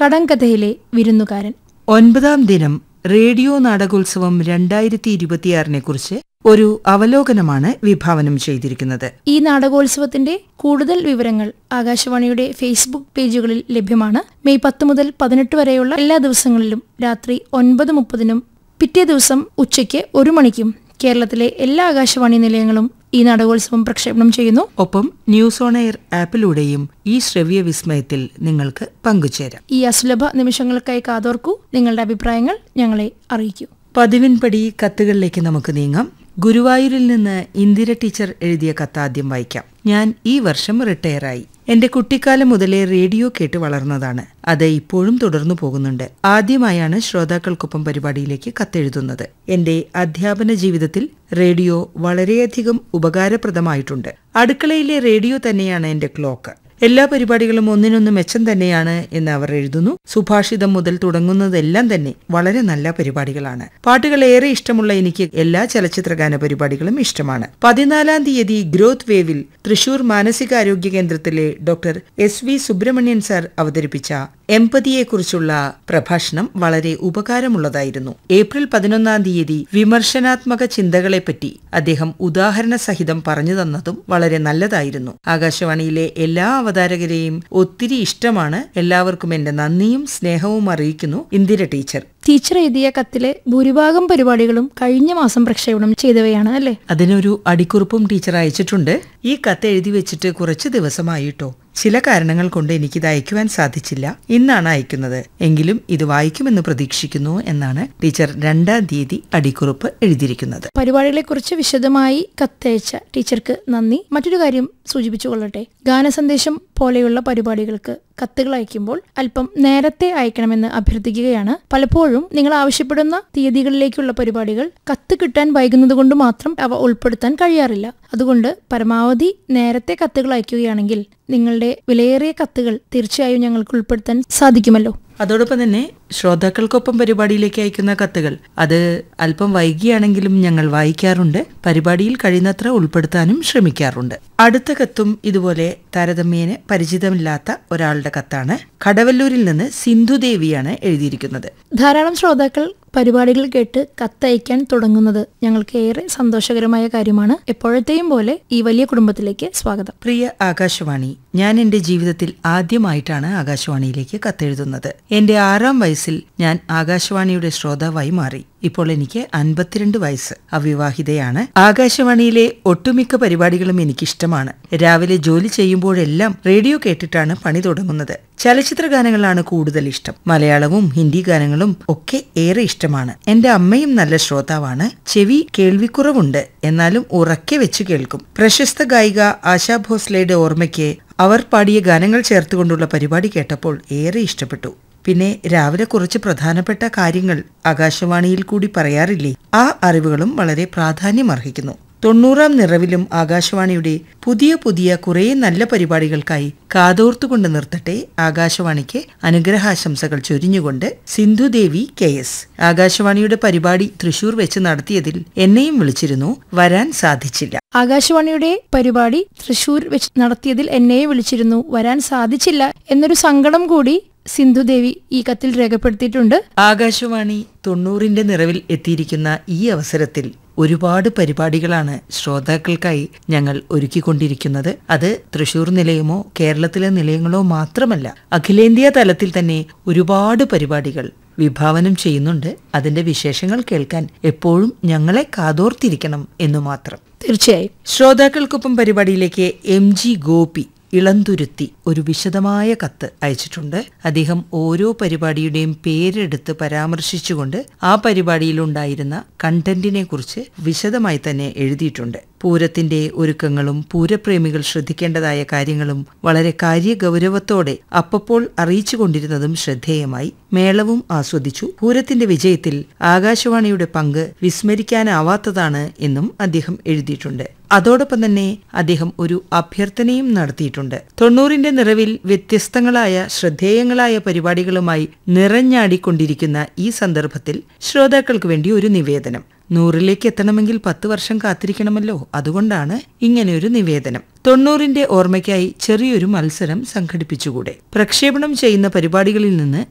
കടങ്കഥയിലെ വിരുന്നുകാരൻ ഒൻപതാം ദിനം റേഡിയോ നാടകോത്സവം രണ്ടായിരത്തി ഇരുപത്തിയാറിനെ കുറിച്ച് ഒരു അവലോകനമാണ് വിഭാവനം ചെയ്തിരിക്കുന്നത് ഈ നാടകോത്സവത്തിന്റെ കൂടുതൽ വിവരങ്ങൾ ആകാശവാണിയുടെ ഫേസ്ബുക്ക് പേജുകളിൽ ലഭ്യമാണ് മെയ് പത്ത് മുതൽ പതിനെട്ട് വരെയുള്ള എല്ലാ ദിവസങ്ങളിലും രാത്രി ഒൻപത് മുപ്പതിനും പിറ്റേ ദിവസം ഉച്ചയ്ക്ക് ഒരു മണിക്കും കേരളത്തിലെ എല്ലാ ആകാശവാണി നിലയങ്ങളും ഈ നാടകോത്സവം പ്രക്ഷേപണം ചെയ്യുന്നു ഒപ്പം ന്യൂസ് ഓൺ എയർ ആപ്പിലൂടെയും ഈ ശ്രവ്യ വിസ്മയത്തിൽ നിങ്ങൾക്ക് പങ്കുചേരാം ഈ അസുലഭ നിമിഷങ്ങൾക്കായി കാതോർക്കൂ നിങ്ങളുടെ അഭിപ്രായങ്ങൾ ഞങ്ങളെ അറിയിക്കൂ പതിവിൻപടി കത്തുകളിലേക്ക് നമുക്ക് നീങ്ങാം ഗുരുവായൂരിൽ നിന്ന് ഇന്ദിര ടീച്ചർ എഴുതിയ കത്ത് ആദ്യം വായിക്കാം ഞാൻ ഈ വർഷം റിട്ടയറായി എന്റെ കുട്ടിക്കാലം മുതലേ റേഡിയോ കേട്ട് വളർന്നതാണ് അത് ഇപ്പോഴും തുടർന്നു പോകുന്നുണ്ട് ആദ്യമായാണ് ശ്രോതാക്കൾക്കൊപ്പം പരിപാടിയിലേക്ക് കത്തെഴുതുന്നത് എന്റെ അധ്യാപന ജീവിതത്തിൽ റേഡിയോ വളരെയധികം ഉപകാരപ്രദമായിട്ടുണ്ട് അടുക്കളയിലെ റേഡിയോ തന്നെയാണ് എന്റെ ക്ലോക്ക് എല്ലാ പരിപാടികളും ഒന്നിനൊന്ന് മെച്ചം തന്നെയാണ് എന്ന് അവർ എഴുതുന്നു സുഭാഷിതം മുതൽ തുടങ്ങുന്നതെല്ലാം തന്നെ വളരെ നല്ല പരിപാടികളാണ് പാട്ടുകൾ ഏറെ ഇഷ്ടമുള്ള എനിക്ക് എല്ലാ ചലച്ചിത്രഗാന പരിപാടികളും ഇഷ്ടമാണ് പതിനാലാം തീയതി ഗ്രോത്ത് വേവിൽ തൃശൂർ മാനസികാരോഗ്യ കേന്ദ്രത്തിലെ doctor S V Subramanian sir അവതരിപ്പിച്ച എമ്പതിയെക്കുറിച്ചുള്ള പ്രഭാഷണം വളരെ ഉപകാരമുള്ളതായിരുന്നു ഏപ്രിൽ പതിനൊന്നാം തീയതി വിമർശനാത്മക ചിന്തകളെപ്പറ്റി അദ്ദേഹം ഉദാഹരണ സഹിതം പറഞ്ഞു തന്നതും വളരെ നല്ലതായിരുന്നു ആകാശവാണിയിലെ എല്ലാ അവതാരകരെയും ഒത്തിരി ഇഷ്ടമാണ് എല്ലാവർക്കും എന്റെ നന്ദിയും സ്നേഹവും അറിയിക്കുന്നു ഇന്ദിര ടീച്ചർ ടീച്ചർ എഴുതിയ കത്തിലെ ഭൂരിഭാഗം പരിപാടികളും കഴിഞ്ഞ മാസം പ്രക്ഷേപണം ചെയ്തവയാണ് അല്ലേ അതിനൊരു അടിക്കുറിപ്പും ടീച്ചർ അയച്ചിട്ടുണ്ട് ഈ കത്ത് എഴുതി വെച്ചിട്ട് കുറച്ച് ദിവസമായിട്ടോ ചില കാരണങ്ങൾ കൊണ്ട് എനിക്കിത് അയക്കുവാൻ സാധിച്ചില്ല ഇന്നാണ് അയക്കുന്നത് എങ്കിലും ഇത് വായിക്കുമെന്ന് പ്രതീക്ഷിക്കുന്നു എന്നാണ് ടീച്ചർ രണ്ടാം തീയതി അടിക്കുറിപ്പ് എഴുതിയിരിക്കുന്നത് പരിപാടികളെക്കുറിച്ച് വിശദമായി കത്തയച്ച ടീച്ചർക്ക് നന്ദി മറ്റൊരു കാര്യം സൂചിപ്പിച്ചുകൊള്ളട്ടെ ഗാനസന്ദേശം പോലെയുള്ള പരിപാടികൾക്ക് കത്തുകൾ അയക്കുമ്പോൾ അല്പം നേരത്തെ അയക്കണമെന്ന് അഭ്യർത്ഥിക്കുകയാണ് പലപ്പോഴും നിങ്ങൾ ആവശ്യപ്പെടുന്ന തീയതികളിലേക്കുള്ള പരിപാടികൾ കത്ത് കിട്ടാൻ വൈകുന്നത് കൊണ്ട് മാത്രം അവ ഉൾപ്പെടുത്താൻ കഴിയാറില്ല അതുകൊണ്ട് പരമാവധി നേരത്തെ കത്തുകൾ അയക്കുകയാണെങ്കിൽ നിങ്ങളുടെ വിലയേറിയ കത്തുകൾ തീർച്ചയായും ഞങ്ങൾക്ക് ഉൾപ്പെടുത്താൻ സാധിക്കുമല്ലോ അതോടൊപ്പം തന്നെ ശ്രോതാക്കൾക്കൊപ്പം പരിപാടിയിലേക്ക് അയക്കുന്ന കത്തുകൾ അത് അല്പം വൈകിയാണെങ്കിലും ഞങ്ങൾ വായിക്കാറുണ്ട് പരിപാടിയിൽ കഴിയുന്നത്ര ഉൾപ്പെടുത്താനും ശ്രമിക്കാറുണ്ട് അടുത്ത കത്തും ഇതുപോലെ താരതമ്യേന പരിചിതമില്ലാത്ത ഒരാളുടെ കത്താണ് കടവല്ലൂരിൽ നിന്ന് സിന്ധുദേവിയാണ് എഴുതിയിരിക്കുന്നത് ധാരാളം ശ്രോതാക്കൾ പരിപാടികൾ കേട്ട് കത്തയക്കാൻ തുടങ്ങുന്നത് ഞങ്ങൾക്ക് ഏറെ സന്തോഷകരമായ കാര്യമാണ് എപ്പോഴത്തെയും പോലെ ഈ വലിയ കുടുംബത്തിലേക്ക് സ്വാഗതം പ്രിയ ആകാശവാണി ഞാൻ എന്റെ ജീവിതത്തിൽ ആദ്യമായിട്ടാണ് ആകാശവാണിയിലേക്ക് കത്തെഴുതുന്നത് എന്റെ ആറാം വയസ്സിൽ ഞാൻ ആകാശവാണിയുടെ ശ്രോതാവായി മാറി ഇപ്പോൾ എനിക്ക് അൻപത്തിരണ്ട് വയസ്സ് അവിവാഹിതയാണ് ആകാശവാണിയിലെ ഒട്ടുമിക്ക പരിപാടികളും എനിക്കിഷ്ടമാണ് രാവിലെ ജോലി ചെയ്യുമ്പോഴെല്ലാം റേഡിയോ കേട്ടിട്ടാണ് പണി തുടങ്ങുന്നത് ചലച്ചിത്ര ഗാനങ്ങളാണ് കൂടുതൽ ഇഷ്ടം മലയാളവും ഹിന്ദി ഗാനങ്ങളും ഒക്കെ ഏറെ ഇഷ്ടമാണ് എന്റെ അമ്മയും നല്ല ശ്രോതാവാണ് ചെവി കേൾവിക്കുറവുണ്ട് എന്നാലും ഉറക്കെ വെച്ച് കേൾക്കും പ്രശസ്ത ഗായിക ആശാ ഭോസ്ലയുടെ ഓർമ്മയ്ക്ക് അവർ പാടിയ ഗാനങ്ങൾ ചേർത്തുകൊണ്ടുള്ള പരിപാടി കേട്ടപ്പോൾ ഏറെ ഇഷ്ടപ്പെട്ടു പിന്നെ രാവിലെ കുറച്ച് പ്രധാനപ്പെട്ട കാര്യങ്ങൾ ആകാശവാണിയിൽ കൂടി പറയാറില്ലേ ആ അറിവുകളും വളരെ പ്രാധാന്യമർഹിക്കുന്നു തൊണ്ണൂറാം നിറവിലും ആകാശവാണിയുടെ പുതിയ പുതിയ കുറേ നല്ല പരിപാടികൾക്കായി കാതോർത്തുകൊണ്ട് നിർത്തട്ടെ ആകാശവാണിക്ക് അനുഗ്രഹാശംസകൾ ചൊരിഞ്ഞുകൊണ്ട് സിന്ധുദേവി കെ എസ് ആകാശവാണിയുടെ പരിപാടി തൃശൂർ വെച്ച് നടത്തിയതിൽ എന്നെയും വിളിച്ചിരുന്നു വരാൻ സാധിച്ചില്ല ആകാശവാണിയുടെ പരിപാടി തൃശൂർ വെച്ച് നടത്തിയതിൽ എന്നെയും വിളിച്ചിരുന്നു വരാൻ സാധിച്ചില്ല എന്നൊരു സങ്കടം കൂടി സിന്ധുദേവി ഈ കത്തിൽ രേഖപ്പെടുത്തിയിട്ടുണ്ട് ആകാശവാണി തൊണ്ണൂറിന്റെ നിറവിൽ എത്തിയിരിക്കുന്ന ഈ അവസരത്തിൽ ഒരുപാട് പരിപാടികളാണ് ശ്രോതാക്കൾക്കായി ഞങ്ങൾ ഒരുക്കിക്കൊണ്ടിരിക്കുന്നത് അത് തൃശൂർ നിലയമോ കേരളത്തിലെ നിലയങ്ങളോ മാത്രമല്ല അഖിലേന്ത്യാ തലത്തിൽ തന്നെ ഒരുപാട് പരിപാടികൾ വിഭാവനം ചെയ്യുന്നുണ്ട് അതിന്റെ വിശേഷങ്ങൾ കേൾക്കാൻ എപ്പോഴും ഞങ്ങളെ കാതോർത്തിരിക്കണം എന്നു മാത്രം തീർച്ചയായും ശ്രോതാക്കൾക്കൊപ്പം പരിപാടിയിലേക്ക് എം ജി ഗോപി ഇളന്തുരുത്തി ഒരു വിശദമായ കത്ത് അയച്ചിട്ടുണ്ട് അദ്ദേഹം ഓരോ പരിപാടിയുടെയും പേരെടുത്ത് പരാമർശിച്ചുകൊണ്ട് ആ പരിപാടിയിലുണ്ടായിരുന്ന കണ്ടന്റിനെ കുറിച്ച് വിശദമായി തന്നെ എഴുതിയിട്ടുണ്ട് പൂരത്തിന്റെ ഒരുക്കങ്ങളും പൂരപ്രേമികൾ ശ്രദ്ധിക്കേണ്ടതായ കാര്യങ്ങളും വളരെ കാര്യഗൗരവത്തോടെ അപ്പപ്പോൾ അറിയിച്ചു കൊണ്ടിരുന്നതും ശ്രദ്ധേയമായി മേളവും ആസ്വദിച്ചു പൂരത്തിന്റെ വിജയത്തിൽ ആകാശവാണിയുടെ പങ്ക് വിസ്മരിക്കാനാവാത്തതാണ് എന്നും അദ്ദേഹം എഴുതിയിട്ടുണ്ട് അതോടൊപ്പം തന്നെ അദ്ദേഹം ഒരു അഭ്യർത്ഥനയും നടത്തിയിട്ടുണ്ട് തൊണ്ണൂറിന്റെ നിറവിൽ വ്യത്യസ്തങ്ങളായ ശ്രദ്ധേയങ്ങളായ പരിപാടികളുമായി നിറഞ്ഞാടിക്കൊണ്ടിരിക്കുന്ന ഈ സന്ദർഭത്തിൽ ശ്രോതാക്കൾക്ക് വേണ്ടി ഒരു നിവേദനം നൂറിലേക്ക് എത്തണമെങ്കിൽ പത്ത് വർഷം കാത്തിരിക്കണമല്ലോ അതുകൊണ്ടാണ് ഇങ്ങനെയൊരു നിവേദനം തൊണ്ണൂറിന്റെ ഓർമ്മയ്ക്കായി ചെറിയൊരു മത്സരം സംഘടിപ്പിച്ചുകൂടെ പ്രക്ഷേപണം ചെയ്യുന്ന പരിപാടികളിൽ നിന്ന്